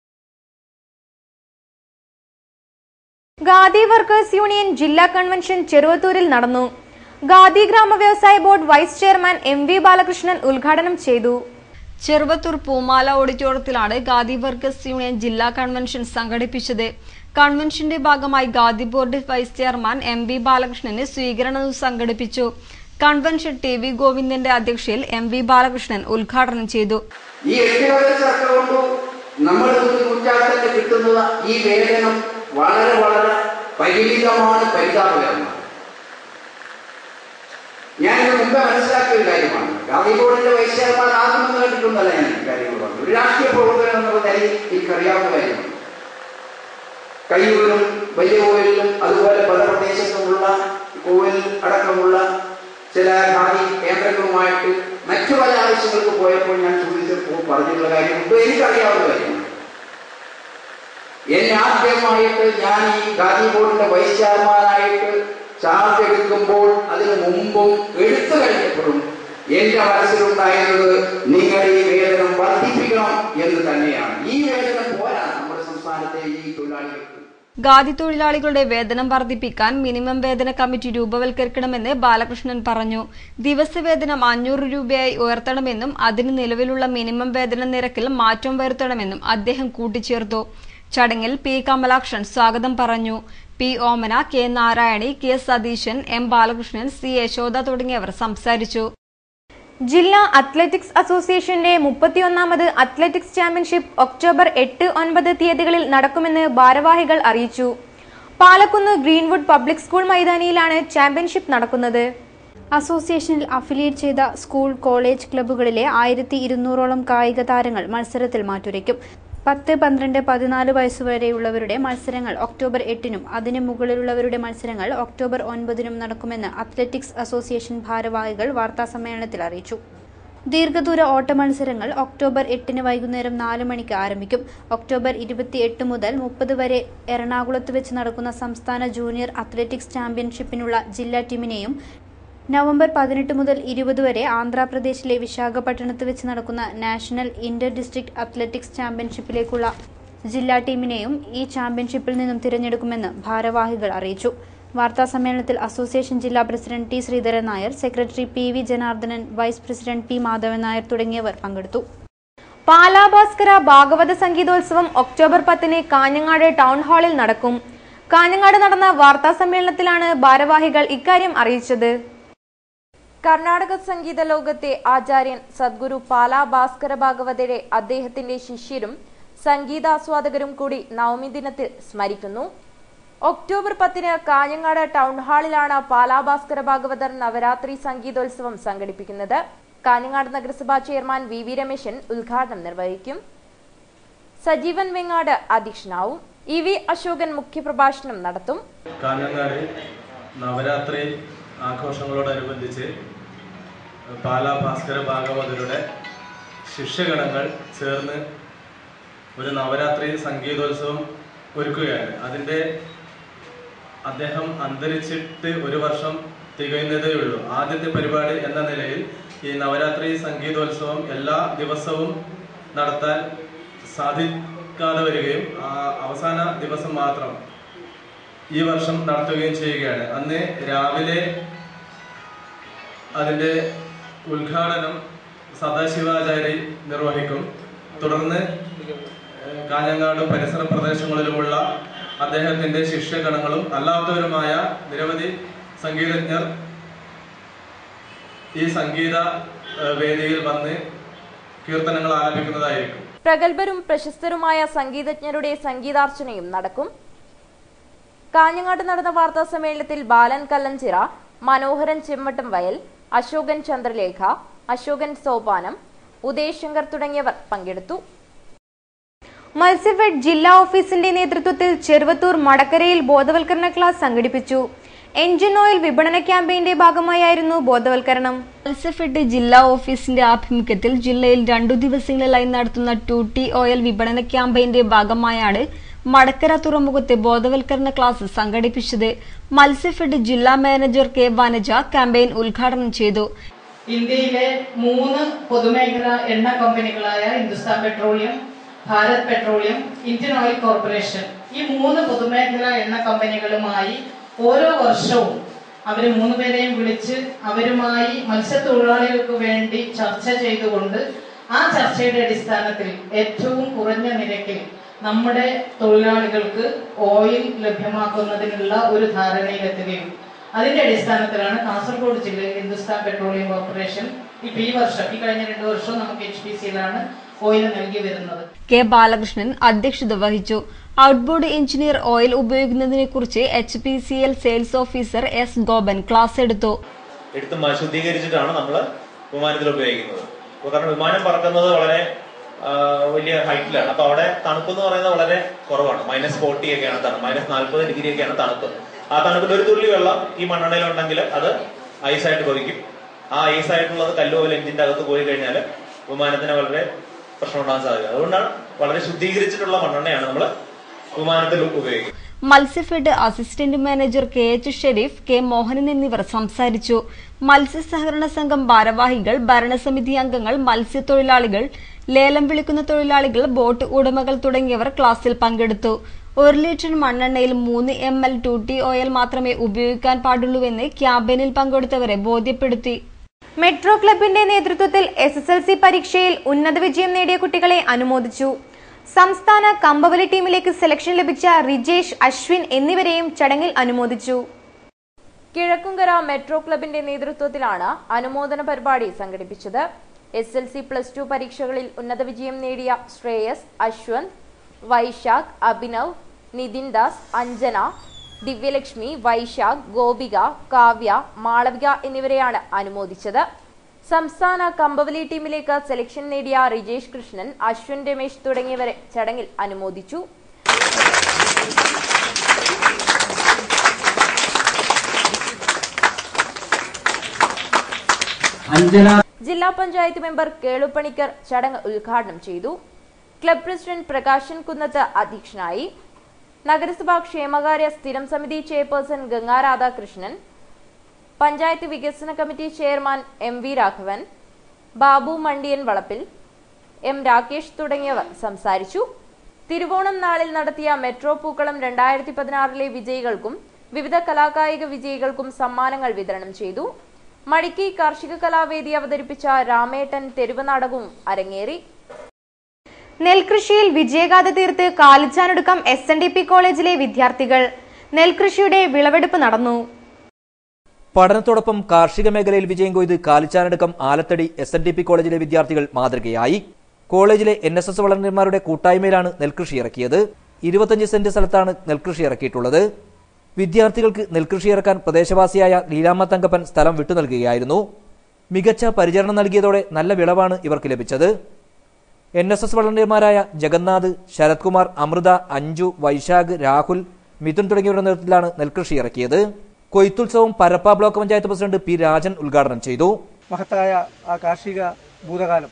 ഖാദി വർക്കേഴ്സ് യൂണിയൻ ജില്ലാ കൺവെൻഷൻ ചെറുവത്തൂരിൽ നടന്നു ഖാദി ഗ്രാമ വ്യവസായ board vice chairman M V ബാലകൃഷ്ണൻ ഉദ്ഘാടനം ചെയ്തു ചെറുവത്തൂർ പൂമാല ഓഡിറ്റോറിയത്തിലാണ് ഖാദി വർക്കേഴ്സ് യൂണിയൻ ജില്ലാ കൺവെൻഷൻ സംഘടിപ്പിച്ചത് കൺവെൻഷന്റെ ഭാഗമായി Khadi board vice chairman M V ബാലകൃഷ്ണന് സ്വീകരണം സംഘടിപ്പിച്ചു കൺവെൻഷൻ ടി വി ഗോവിന്ദന്റെ അധ്യക്ഷതയിൽ എം വി ബാലകൃഷ്ണൻ ഉദ്ഘാടനം ചെയ്തു ഈ എട്ട് ചർച്ച കൊണ്ട് നമ്മൾ നൂറ്റാണ്ടിൽ കിട്ടുന്ന ഈ വേതനം വളരെ വളരെ പരിമിതമാണ് പരിതാപകരമാണ് ഞാൻ ഇത് മുമ്പ് മനസ്സിലാക്കിയ ഒരു കാര്യമാണ് ഗാന്ധി ബോർഡിന്റെ വൈസ് ചെയർമാൻ ആകുമെന്ന് കണ്ടിട്ടുണ്ടല്ല ഞാൻ ഈ കാര്യങ്ങൾ പറഞ്ഞു ഒരു രാഷ്ട്രീയ പ്രവർത്തനം എന്നുള്ള നിലയിൽ എനിക്കറിയാവുന്ന കാര്യമാണ് കയ്യൂരിലും വലിയ കോവിലും അതുപോലെ പല പ്രദേശത്തുമുള്ള കോവിൽ അടക്കമുള്ള ചില ഖാദി കേന്ദ്രങ്ങളുമായിട്ട് മറ്റു പല ആവശ്യങ്ങൾക്ക് പോയപ്പോൾ ഞാൻ ചോദിച്ചപ്പോൾ പറഞ്ഞിട്ടുള്ള കാര്യമുണ്ട് എനിക്കറിയാവുന്ന കാര്യമാണ് എന്നെ ആദ്യമായിട്ട് ഞാൻ ഈ ഖാദി ബോർഡിന്റെ വൈസ് ചെയർമാനായിട്ട് ചാർജ് എടുക്കുമ്പോൾ അതിനു മുമ്പും എടുത്തു കഴിഞ്ഞപ്പോഴും എന്റെ മനസ്സിലുണ്ടായിരുന്നത് നിങ്ങൾ ഈ വേതനം വർദ്ധിപ്പിക്കണം എന്ന് തന്നെയാണ് ഈ വേതനം പോരാ നമ്മുടെ സംസ്ഥാനത്തെ ഈ തൊഴിലാളികൾക്ക് ഖാദി തൊഴിലാളികളുടെ വേതനം വർദ്ധിപ്പിക്കാൻ മിനിമം വേതന കമ്മിറ്റി രൂപവൽക്കരിക്കണമെന്ന് ബാലകൃഷ്ണൻ പറഞ്ഞു ദിവസവേതനം അഞ്ഞൂറ് രൂപയായി ഉയർത്തണമെന്നും അതിന് നിലവിലുള്ള മിനിമം വേതന നിരക്കിൽ മാറ്റം വരുത്തണമെന്നും അദ്ദേഹം കൂട്ടിച്ചേർത്തു ചടങ്ങിൽ പി കമലാക്ഷൻ സ്വാഗതം പറഞ്ഞു P Omana K Narayani K Satheeshan M Balakrishnan C Yashoda തുടങ്ങിയവർ സംസാരിച്ചു ജില്ലാ അത്ലറ്റിക്സ് അസോസിയേഷന്റെ മുപ്പത്തിയൊന്നാമത് അത്ലറ്റിക്സ് ചാമ്പ്യൻഷിപ്പ് ഒക്ടോബർ എട്ട് ഒൻപത് തീയതികളിൽ നടക്കുമെന്ന് ഭാരവാഹികൾ അറിയിച്ചു പാലക്കുന്ന് ഗ്രീൻവുഡ് പബ്ലിക് സ്കൂൾ മൈതാനിയിലാണ് ചാമ്പ്യൻഷിപ്പ് നടക്കുന്നത് അസോസിയേഷനിൽ അഫിലിയേറ്റ് ചെയ്ത സ്കൂൾ കോളേജ് ക്ലബ്ബുകളിലെ ആയിരത്തി ഇരുന്നൂറോളം കായിക താരങ്ങൾ മത്സരത്തിൽ മാറ്റുരയ്ക്കും പത്ത് പന്ത്രണ്ട് പതിനാല് വയസ്സുവരെയുള്ളവരുടെ മത്സരങ്ങൾ ഒക്ടോബർ എട്ടിനും അതിന് മുകളിലുള്ളവരുടെ മത്സരങ്ങൾ ഒക്ടോബർ ഒൻപതിനും നടക്കുമെന്ന് അത്ലറ്റിക്സ് അസോസിയേഷൻ ഭാരവാഹികൾ വാർത്താസമ്മേളനത്തിൽ അറിയിച്ചു ദീർഘദൂര ഓട്ട മത്സരങ്ങൾ ഒക്ടോബർ എട്ടിന് വൈകുന്നേരം നാല് മണിക്ക് ആരംഭിക്കും ഒക്ടോബർ ഇരുപത്തിയെട്ട് മുതൽ മുപ്പത് വരെ എറണാകുളത്ത് വെച്ച് നടക്കുന്ന സംസ്ഥാന ജൂനിയർ അത്ലറ്റിക്സ് ചാമ്പ്യൻഷിപ്പിനുള്ള ജില്ലാ ടീമിനെയും നവംബർ പതിനെട്ട് മുതൽ ഇരുപത് വരെ ആന്ധ്രാപ്രദേശിലെ വിശാഖപട്ടണത്ത് വെച്ച് നടക്കുന്ന നാഷണൽ ഇന്റർ ഡിസ്ട്രിക്ട് അത്ലറ്റിക്സ് ചാമ്പ്യൻഷിപ്പിലേക്കുള്ള ജില്ലാ ടീമിനെയും ഈ ചാമ്പ്യൻഷിപ്പിൽ നിന്നും തിരഞ്ഞെടുക്കുമെന്ന് ഭാരവാഹികൾ അറിയിച്ചു വാർത്താസമ്മേളനത്തിൽ അസോസിയേഷൻ ജില്ലാ president T Sreedharan Nair secretary P V Janardhanan vice president P Madhavan Nair തുടങ്ങിയവർ പങ്കെടുത്തു പാലാഭാസ്കര ഭാഗവത സംഗീതോത്സവം ഒക്ടോബർ പത്തിന് കാഞ്ഞങ്ങാട് ടൗൺ ഹാളിൽ നടക്കും കാഞ്ഞങ്ങാട് നടന്ന വാർത്താ സമ്മേളനത്തിലാണ് ഭാരവാഹികൾ ഇക്കാര്യം അറിയിച്ചത് കർണാടക സംഗീത ലോകത്തെ ആചാര്യൻ സദ്ഗുരു പാലാ ഭാസ്കര ഭാഗവതരെ അദ്ദേഹത്തിന്റെ ശിഷ്യരും സംഗീതാസ്വാദകരും കൂടി നവമി ദിനത്തിൽ സ്മരിക്കുന്നു ഒക്ടോബർ പത്തിന് കാഞ്ഞങ്ങാട് ടൗൺ ഹാളിലാണ് പാലാ ഭാസ്കര ഭാഗവതർ നവരാത്രി സംഗീതോത്സവം സംഘടിപ്പിക്കുന്നത് കാഞ്ഞങ്ങാട് നഗരസഭാ ചെയർമാൻ വി വി രമേശൻ ഉദ്ഘാടനം നിർവഹിക്കും സജീവൻ വെങ്ങാട് അധ്യക്ഷനാവും ഇ വി അശോകൻ മുഖ്യപ്രഭാഷണം നടത്തും കാഞ്ഞങ്ങാട് നവരാത്രി ആഘോഷങ്ങളോടനുബന്ധിച്ച് പാലാ ഭാസ്കര ഭാഗവതരുടെ ശിഷ്യഗണങ്ങൾ ചേർന്ന് ഒരു നവരാത്രി സംഗീതോത്സവം ഒരുക്കുകയാണ് അതിൻ്റെ അദ്ദേഹം അന്തരിച്ചിട്ട് ഒരു വർഷം തികയുന്നതേ ഉള്ളൂ ആദ്യത്തെ പരിപാടി എന്ന നിലയിൽ ഈ നവരാത്രി സംഗീതോത്സവം എല്ലാ ദിവസവും നടത്താൻ സാധി നിർവഹിക്കാതെ വരികയും ആ അവസാന ദിവസം മാത്രം ഈ വർഷം നടത്തുകയും ചെയ്യുകയാണ് അന്ന് രാവിലെ അതിന്റെ ഉദ്ഘാടനം സദാശിവാചാരി നിർവഹിക്കും തുടർന്ന് ഏഹ്, കാഞ്ഞങ്ങാടും പരിസര പ്രദേശങ്ങളിലുമുള്ള അദ്ദേഹത്തിന്റെ ശിഷ്യഗണങ്ങളും അല്ലാത്തവരുമായ നിരവധി സംഗീതജ്ഞർ ഈ സംഗീത ഏഹ്, വേദിയിൽ വന്ന് കീർത്തനങ്ങൾ ആലപിക്കുന്നതായിരിക്കും പ്രഗത്ഭരും പ്രശസ്തരുമായ സംഗീതജ്ഞരുടെ സംഗീതാർച്ചനയും നടക്കും കാഞ്ഞങ്ങാട്ട് നടന്ന വാർത്താ സമ്മേളനത്തിൽ ബാലൻ കല്ലഞ്ചിറ മനോഹരൻ ചെമ്മട്ടം വയൽ അശോകൻ ചന്ദ്രലേഖ അശോകൻ സോപാനം ഉദയ് ശങ്കർ തുടങ്ങിയവർ പങ്കെടുത്തു മത്സ്യഫെഡ് ജില്ലാ ഓഫീസിന്റെ നേതൃത്വത്തിൽ ചെറുവത്തൂർ മടക്കരയിൽ ബോധവൽക്കരണ ക്ലാസ് സംഘടിപ്പിച്ചു എൻജിൻ ഓയിൽ വിപണന ക്യാമ്പയിന്റെ ഭാഗമായായിരുന്നു ബോധവൽക്കരണം മത്സ്യഫെഡ് ജില്ലാ ഓഫീസിന്റെ ആഭിമുഖ്യത്തിൽ ജില്ലയിൽ രണ്ടു ദിവസങ്ങളിലായി നടത്തുന്ന ടൂട്ടി ഓയിൽ വിപണന ക്യാമ്പയിന്റെ ഭാഗമായാണ് മടക്കര തുറമുഖത്തെ ബോധവൽക്കരണ ക്ലാസ് സംഘടിപ്പിച്ചത് മത്സ്യഫെഡ് ജില്ലാ മാനേജർ കെ വനജ ക്യാമ്പയിൻ ഉദ്ഘാടനം ചെയ്തു ഇന്ത്യയിലെ മൂന്ന് പൊതുമേഖലാ എണ്ണ കമ്പനികളായ Hindustan petroleum Bharat petroleum Indian oil corporation ഈ മൂന്ന് പൊതുമേഖലാ എണ്ണ കമ്പനികളുമായി ഓരോ വർഷവും അവര് മൂന്നുപേരെയും വിളിച്ച് അവരുമായി മത്സ്യത്തൊഴിലാളികൾക്ക് വേണ്ടി ചർച്ച ചെയ്തുകൊണ്ട് ആ ചർച്ചയുടെ അടിസ്ഥാനത്തിൽ ഏറ്റവും കുറഞ്ഞ നിരക്കിൽ നമ്മുടെ തൊഴിലാളികൾക്ക് ഓയിൽ ലഭ്യമാക്കുന്നതിനുള്ള ഒരു ധാരണയിലെത്തുകയും അതിന്റെ അടിസ്ഥാനത്തിലാണ് കാസർഗോഡ് ജില്ലയിൽ ഹിന്ദുസ്ഥാൻ പെട്രോളിയം കോർപ്പറേഷൻ ഇപ്പൊ ഈ വർഷം ഈ കഴിഞ്ഞ രണ്ടു വർഷം നമുക്ക് എച്ച് പി സിയിലാണ് ഓയിൽ നൽകി വരുന്നത് കെ ബാലകൃഷ്ണൻ അധ്യക്ഷത വഹിച്ചു ഔട്ട്ബോർഡ് എഞ്ചിനീയർ ഓയിൽ ഉപയോഗിക്കുന്നതിനെ കുറിച്ച് H P C L sales officer S Gopan class എടുത്തു എടുത്ത് മ- ശുദ്ധീകരിച്ചിട്ടാണ് നമ്മൾ വിമാനത്തിൽ ഉപയോഗിക്കുന്നത് അപ്പൊ കാരണം വിമാനം പറക്കുന്നത് വളരെ ആ, വലിയ ഹൈറ്റിലാണ് അപ്പൊ അവിടെ തണുപ്പ് എന്ന് പറയുന്നത് വളരെ കുറവാണ് മൈനസ് ഫോർട്ടി ഒക്കെയാണ് തണുപ്പ് മൈനസ് നാൽപ്പത് ഡിഗ്രി ഒക്കെയാണ് തണുപ്പ് ആ തണുപ്പിൽ ഒരു തുള്ളി വെള്ളം ഈ മണ്ണെണ്ണയിൽ ഉണ്ടെങ്കിൽ അത് ഐസായിട്ട് ഭവിക്കും ആ ഐസ് ആയിട്ടുള്ളത് കല്ല് പോലെ എഞ്ചിന്റെ അകത്ത് പോയി കഴിഞ്ഞാൽ വിമാനത്തിന് വളരെ പ്രശ്നം ഉണ്ടാകാൻ സാധ്യത അതുകൊണ്ടാണ് വളരെ ശുദ്ധീകരിച്ചിട്ടുള്ള മണ്ണെണ്ണയാണ് നമ്മൾ വിമാനത്തിൽ ഉപയോഗിക്കുന്നത് Matsyafed assistant manager K H Shareef K Mohanan എന്നിവർ സംസാരിച്ചു മത്സ്യ സഹകരണ സംഘം ഭാരവാഹികൾ ഭരണസമിതി അംഗങ്ങൾ മത്സ്യത്തൊഴിലാളികൾ ലേലം വിളിക്കുന്ന തൊഴിലാളികൾ ബോട്ട് ഉടമകൾ തുടങ്ങിയവർ ക്ലാസ്സിൽ പങ്കെടുത്തു ഒരു ലിറ്റർ മണ്ണെണ്ണയിൽ മൂന്ന് എം എൽ ടൂട്ടി ഓയിൽ മാത്രമേ ഉപയോഗിക്കാൻ പാടുള്ളൂവെന്ന് ക്യാമ്പയിനിൽ പങ്കെടുത്തവരെ ബോധ്യപ്പെടുത്തി മെട്രോ ക്ലബിന്റെ നേതൃത്വത്തിൽ എസ് എസ് എൽ സി പരീക്ഷയിൽ ഉന്നത വിജയം നേടിയ കുട്ടികളെ അനുമോദിച്ചു സംസ്ഥാന കമ്പവലി ടീമിലേക്ക് സെലക്ഷൻ ലഭിച്ച റിജേഷ് അശ്വിൻ എന്നിവരെയും ചടങ്ങിൽ അനുമോദിച്ചു കിഴക്കുംകര മെട്രോ ക്ലബിന്റെ നേതൃത്വത്തിലാണ് അനുമോദന പരിപാടി സംഘടിപ്പിച്ചത് S L C plus two പരീക്ഷകളിൽ ഉന്നത വിജയം നേടിയ ശ്രേയസ് അശ്വന്ത് വൈശാഖ് അഭിനവ് നിതിൻ ദാസ് അഞ്ജന ദിവ്യലക്ഷ്മി വൈശാഖ് ഗോപിക കാവ്യ മാളവിക എന്നിവരെയാണ് അനുമോദിച്ചത് സംസ്ഥാന കമ്പവലി ടീമിലേക്ക് സെലക്ഷൻ നേടിയ റിജേഷ് കൃഷ്ണൻ അശ്വിൻ രമേശ് തുടങ്ങിയവരെ ചടങ്ങിൽ അനുമോദിച്ചു ജില്ലാ പഞ്ചായത്ത് മെമ്പർ കേളുപ്പണിക്കർ ചടങ്ങ് ഉദ്ഘാടനം ചെയ്തു ക്ലബ് പ്രസിഡന്റ് പ്രകാശൻ കുന്നത്ത് അധ്യക്ഷനായി നഗരസഭാ ക്ഷേമകാര്യ സ്ഥിരം സമിതി ചെയർപേഴ്സൺ ഗംഗാ രാധാകൃഷ്ണൻ പഞ്ചായത്ത് വികസന committee chairman M V Raghavan Babu Mandiyan Valappil M Rakesh തുടങ്ങിയവർ സംസാരിച്ചു തിരുവോണം നാളിൽ നടത്തിയ മെട്രോ പൂക്കളം രണ്ടായിരത്തി പതിനാറിലെ വിജയികൾക്കും വിവിധ കലാകായിക വിജയികൾക്കും സമ്മാനങ്ങൾ വിതരണം ചെയ്തു മടിക്കി കാർഷിക കലാവേദി അവതരിപ്പിച്ച രാമേട്ടൻ തെരുവ് നാടകവും അരങ്ങേറി നെൽകൃഷിയിൽ വിജയഗാഥ തീർത്ത് Kalichanadukkam S N D P കോളേജിലെ വിദ്യാർത്ഥികൾ നെൽകൃഷിയുടെ വിളവെടുപ്പ് നടന്നു പഠനത്തോടൊപ്പം കാർഷിക മേഖലയിൽ വിജയം കൊയ്ത് Kalichanadukkam Alathady S N D P കോളേജിലെ വിദ്യാർത്ഥികൾ മാതൃകയായി കോളേജിലെ എൻ എസ് എസ് വളണ്ടിയർമാരുടെ കൂട്ടായ്മയിലാണ് നെൽകൃഷി ഇറക്കിയത് ഇരുപത്തഞ്ച് സെന്റ് സ്ഥലത്താണ് നെൽകൃഷി ഇറക്കിയിട്ടുള്ളത് വിദ്യാർത്ഥികൾക്ക് നെൽകൃഷി ഇറക്കാൻ പ്രദേശവാസിയായ ലീലാമ്മ തങ്കപ്പൻ സ്ഥലം വിട്ടു നൽകുകയായിരുന്നു മികച്ച പരിചരണം നൽകിയതോടെ നല്ല വിളവാണ് ഇവർക്ക് ലഭിച്ചത് എൻ എസ് എസ് വളണ്ടിയർമാരായ ജഗന്നാഥ് ശരത് കുമാർ അമൃത അഞ്ജു വൈശാഖ് രാഹുൽ മിഥുൻ തുടങ്ങിയവരുടെ നേതൃത്വത്തിലാണ് നെൽകൃഷി ഇറക്കിയത് കൊയ്ത്തുത്സവം Parappa block panchayat president P Rajan ഉദ്ഘാടനം ചെയ്തു മഹത്തായ ആ കാർഷിക ഭൂതകാലം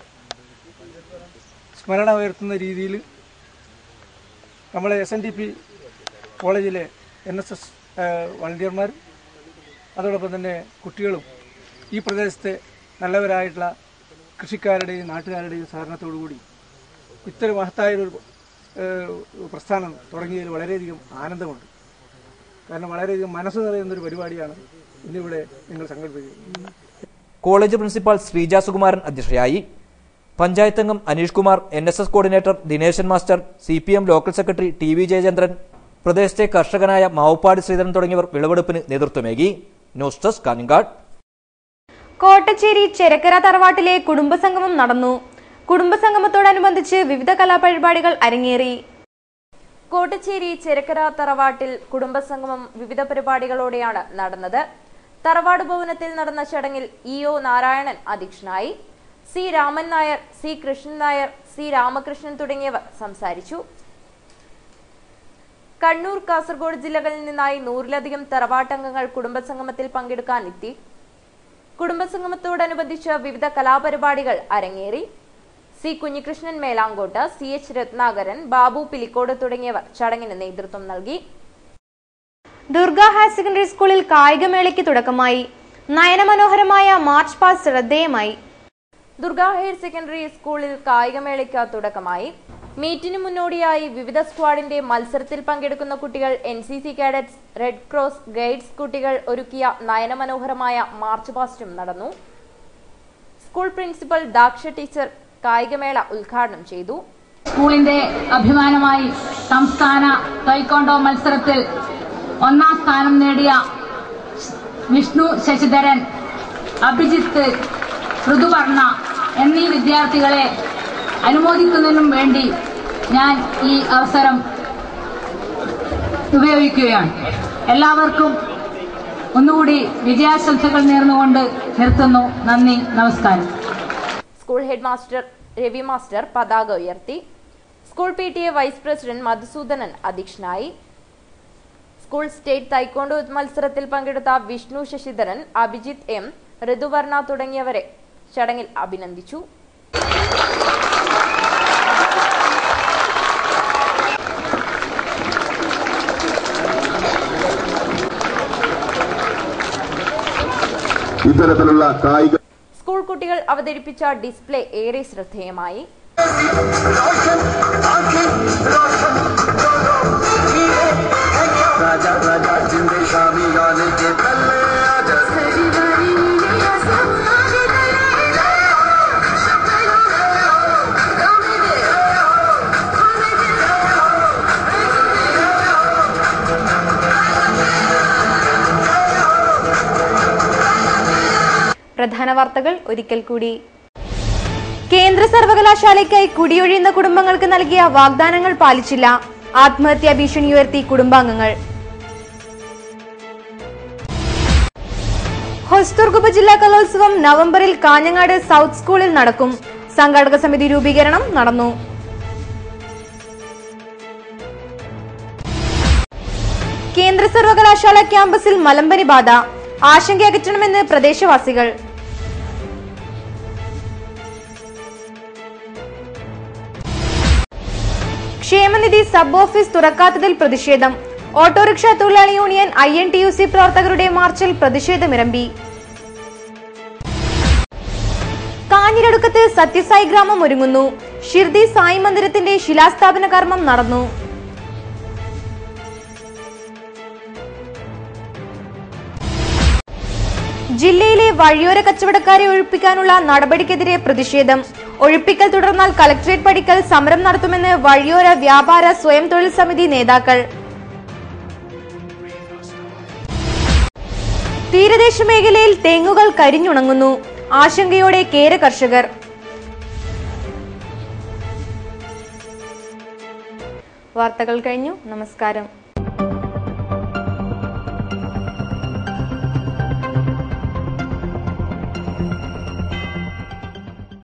സ്മരണ ഉയർത്തുന്ന രീതിയിൽ നമ്മളെ എസ് എൻ ഡി പി കോളേജിലെ എൻ എസ് എസ് വളണ്ടിയർമാരും അതോടൊപ്പം തന്നെ കുട്ടികളും ഈ പ്രദേശത്തെ നല്ലവരായിട്ടുള്ള കൃഷിക്കാരുടെയും നാട്ടുകാരുടെയും സഹകരണത്തോടുകൂടി ഇത്തരം മഹത്തായ ഒരു ഏഹ്, പ്രസ്ഥാനം തുടങ്ങിയതിൽ വളരെയധികം ആനന്ദമുണ്ട് കാരണം വളരെയധികം മനസ്സ് നിറയുന്നൊരു പരിപാടിയാണ് ഇന്നിവിടെ നിങ്ങൾ സംഘടിപ്പിക്കുന്നത് കോളേജ് പ്രിൻസിപ്പാൾ ശ്രീജ സുകുമാരൻ അധ്യക്ഷയായി പഞ്ചായത്ത് അംഗം Aneesh Kumar N S S coordinator Dineshan master C P M local secretary T V Jayachandran പ്രദേശത്തെ കർഷകനായ മാവുപ്പാടി ശ്രീധരൻ തുടങ്ങിയവർ വിളവെടുപ്പിന് നേതൃത്വമേകി ന്യൂസ് ഡെസ്ക് കാഞ്ഞങ്ങാട് കോട്ടച്ചേരി ചെരക്കര തറവാട്ടിലെ കുടുംബസംഗമം നടന്നു കുടുംബസംഗമത്തോടനുബന്ധിച്ച് വിവിധ കലാപരിപാടികൾ അരങ്ങേറി കോട്ടച്ചേരി ചെരക്കര തറവാട്ടിൽ കുടുംബസംഗമം വിവിധ പരിപാടികളോടെയാണ് നടന്നത് തറവാട് ഭവനത്തിൽ നടന്ന ചടങ്ങിൽ ഇ ഒ നാരായണൻ അധ്യക്ഷനായി C Raman Nair C Krishnan Nair C Ramakrishnan തുടങ്ങിയവർ സംസാരിച്ചു കണ്ണൂർ കാസർഗോഡ് ജില്ലകളിൽ നിന്നായി നൂറിലധികം തറവാട്ടംഗങ്ങൾ കുടുംബസംഗമത്തിൽ പങ്കെടുക്കാൻ എത്തി കുടുംബസംഗമത്തോടനുബന്ധിച്ച് വിവിധ കലാപരിപാടികൾ അരങ്ങേറി C Kunhikrishnan Melangot C H Rathnakaran Babu Pilicode തുടങ്ങിയവർ ചടങ്ങിന് നേതൃത്വം നൽകി ദുർഗ ഹയർ സെക്കൻഡറി സ്കൂളിൽ കായികമേളയ്ക്ക് തുടക്കമായി നയനമനോഹരമായ മാർച്ച് പാസ് ശ്രദ്ധേയമായി ദുർഗ ഹയർ സെക്കൻഡറി സ്കൂളിൽ കായികമേളയ്ക്ക് തുടക്കമായി മീറ്റിന് മുന്നോടിയായി വിവിധ സ്ക്വാഡിന്റെ മത്സരത്തിൽ പങ്കെടുക്കുന്ന കുട്ടികൾ N C C cadets red cross guides കുട്ടികൾ ഒരുക്കിയ നയനമനോഹരമായ മാർച്ച് പാസ്റ്റും നടന്നു സ്കൂൾ പ്രിൻസിപ്പൽ ദാക്ഷ ടീച്ചർ കായികമേള ഉദ്ഘാടനം ചെയ്തു സ്കൂളിന്റെ അഭിമാനമായി സംസ്ഥാന തൈക്കോണ്ടോ മത്സരത്തിൽ ഒന്നാം സ്ഥാനം നേടിയ വിഷ്ണു ശശിധരൻ അഭിജിത്ത് ഋതുവർണ എന്നീ വിദ്യാർത്ഥികളെ അനുമോദിക്കുന്നതിനും വേണ്ടി ഞാൻ ഈ അവസരം ഉപയോഗിക്കുകയാണ് എല്ലാവർക്കും ഒന്നുകൂടി വിജയാശംസകൾ നേർന്നുകൊണ്ട് നിർത്തുന്നു നന്ദി നമസ്കാരം school head master Ravi master പതാക ഉയർത്തി school P T A vice president Madhusoodanan അധ്യക്ഷനായി സ്കൂൾ സ്റ്റേറ്റ് തൈക്കോണ്ടോ മത്സരത്തിൽ പങ്കെടുത്ത വിഷ്ണു ശശിധരൻ അഭിജിത്ത് എം ഋതുവർണ തുടങ്ങിയവരെ ചടങ്ങിൽ അഭിനന്ദിച്ചു ഇത്തരത്തിലുള്ള കായിക സ്കൂൾ കുട്ടികൾ അവതരിപ്പിച്ച ഡിസ്പ്ലേ ഏറെ ശ്രദ്ധേയമായി राजा राजा जिंदे शामी गाने के तले आजा പ്രധാന വാർത്തകൾ ഒരിക്കൽ കൂടി കേന്ദ്ര സർവകലാശാലയ്ക്കായി കുടിയൊഴിയുന്ന കുടുംബങ്ങൾക്ക് നൽകിയ വാഗ്ദാനങ്ങൾ പാലിച്ചില്ല ആത്മഹത്യാ ഭീഷണി ഉയർത്തി കുടുംബാംഗങ്ങൾ ഹൊസ്ദുർഗ് ഉപജില്ലാ കലോത്സവം നവംബറിൽ കാഞ്ഞങ്ങാട് സൗത്ത് സ്കൂളിൽ നടക്കും സംഘാടക സമിതി രൂപീകരണം നടന്നു കേന്ദ്ര സർവകലാശാല ക്യാമ്പസിൽ മലമ്പനി ബാധ ആശങ്ക അകറ്റണമെന്ന് പ്രദേശവാസികൾ ക്ഷേമനിധി സബ് ഓഫീസ് തുറക്കാത്തതിൽ പ്രതിഷേധം ഓട്ടോറിക്ഷ തൊഴിലാളി union I N T U C പ്രവർത്തകരുടെ മാർച്ചിൽ പ്രതിഷേധമിരമ്പി കാഞ്ഞിരടുക്കത്ത് സത്യസായി ഗ്രാമം ഒരുങ്ങുന്നു ഷിർദി സായി മന്ദിരത്തിന്റെ ശിലാസ്ഥാപന കർമ്മം നടന്നു ജില്ലയിലെ വഴിയോര കച്ചവടക്കാരെ ഒഴിപ്പിക്കാനുള്ള നടപടിക്കെതിരെ പ്രതിഷേധം ഒഴിപ്പിക്കൽ തുടർന്നാൽ കലക്ട്രേറ്റ് പടിക്കൽ സമരം നടത്തുമെന്ന് വഴിയോര വ്യാപാര സ്വയം തൊഴിൽ സമിതി നേതാക്കൾ തീരദേശ മേഖലയിൽ തെങ്ങുകൾ കരിഞ്ഞുണങ്ങുന്നു ആശങ്കയോടെ കേര കർഷകർ വാർത്തകൾ കഴിഞ്ഞു നമസ്കാരം